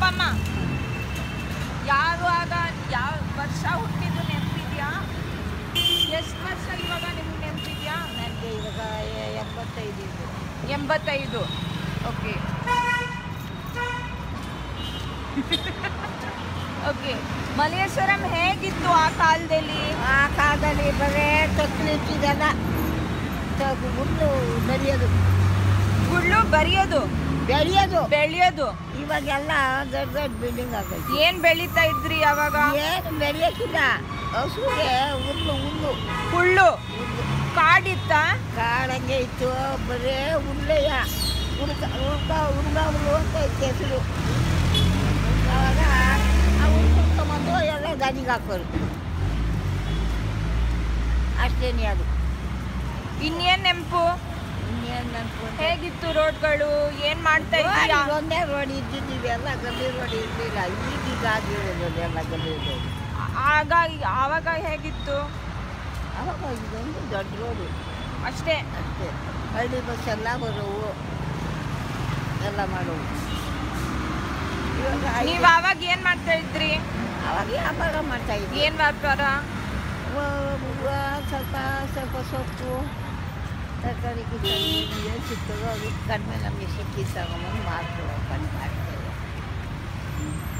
ಅಪ್ಪಮ್ಮ ಯಾವಾಗ ಯಾವ ವರ್ಷ ಹುಟ್ಟಿದ್ದು ನೆನಪಿದ್ಯಾ ಎಷ್ಟು ವರ್ಷ ಇವಾಗ ನಿಮ್ಗೆ ನೆನಪಿದ್ಯಾ ನನಗೆ ಇವಾಗ ಎ- ಎಂಬತ್ತೈದು ಇದೆ ಎಂಬತ್ತೈದು ಓಕೆ ಓಕೆ ಮಲ್ಲೇಶ್ವರಂ ಹೇಗಿತ್ತು ಆ ಕಾಲದಲ್ಲಿ ಆ ಕಾಲದಲ್ಲಿ ಬರೇ ತಕ್ಲಿಕ್ಕಿದೆಲ್ಲ ಹುಲ್ಲು ಬೆಳೆಯೋದು ಗುಡ್ಲು ಬರೆಯೋದು ಬೆಳೆಯೋದು ಬೆಳೆಯೋದು ಇವಾಗೆಲ್ಲ ದೊಡ್ಡ ದೊಡ್ಡ ಬಿಲ್ಡಿಂಗ್ ಆಗೈತಿ ಏನ್ ಬೆಳೀತಾ ಇದ್ರಿ ಅವಾಗ ಏನು ಬೆಳೆಯೋಕ್ಕಿಲ್ಲ ಹಸುಗೆ ಹುಲ್ಲು ಹುಲ್ಲು ಹುಳ್ಳು ಹುಲ್ಲು ಕಾಡಿತ್ತ ಕಾಡಂಗೆ ಇತ್ತು ಬರೇ ಹುಲ್ಲೆಯ ಹುಡ್ಕ ಹುಡ್ಕ ಹುಡ್ಗ ಹುಲ್ಲು ಅಂತ ಇತ್ತು ಹೆಸರು ಅವಾಗ ಆ ಹುಲ್ಲು ಹುಡ್ಕೊಂಬಂದು ಎಲ್ಲ ಗನಿಗೆ ಹಾಕೋರು ಅಷ್ಟೇನೇ ಅದು ಇನ್ನೇನ್ ನೆಂಪು ಇನ್ನೇನು ನೆನ್ಕೊಂಡು ಹೇಗಿತ್ತು ರೋಡ್ಗಳು ಏನ್ ಮಾಡ್ತಾ ಇದ್ದೀರಾ ಒಂದೇ ರೋಡ್ ಇದ್ದಿದ್ದೀವಿ ಎಲ್ಲ ಗಲ್ಲಿ ರೋಡ್ ಇರಲಿಲ್ಲ ಈಗೀಗ ಆಗಿರೋದು ಎಲ್ಲ ಗಲ್ಲಿ ರೋಡ್ ಆಗ ಆವಾಗ ಹೇಗಿತ್ತು ಅವಾಗ ಇದೊಂದು ದೊಡ್ಡ ರೋಡು ಅಷ್ಟೇ ಅಷ್ಟೇ ಹಳ್ಳಿ ಬಸ್ ಎಲ್ಲ ಬರೋವು ಎಲ್ಲ ಮಾಡೋವು ಇವಾಗ ನೀವ್ ಆವಾಗ ಏನ್ ಮಾಡ್ತಾ ಇದ್ರಿ ಅವಾಗ ವ್ಯಾಪಾರ ಮಾಡ್ತಾ ಇದ್ವಿ ಏನ್ ವ್ಯಾಪಾರ ಸ್ವಲ್ಪ ಸ್ವಲ್ಪ ಸೊಪ್ಪು ತರಕಾರಿ ಗಿಕಾರಿ ಏನು ಸಿಗ್ತದೋ ಅದು ಕಡಿಮೆ ನಮಗೆ ಸಿಕ್ಕಿ ತಗೊಂಬಂದು ಮಾರ್ಕೊಳ್ಳೋ ಕಂಡು ಮಾಡ್ತೇವೆ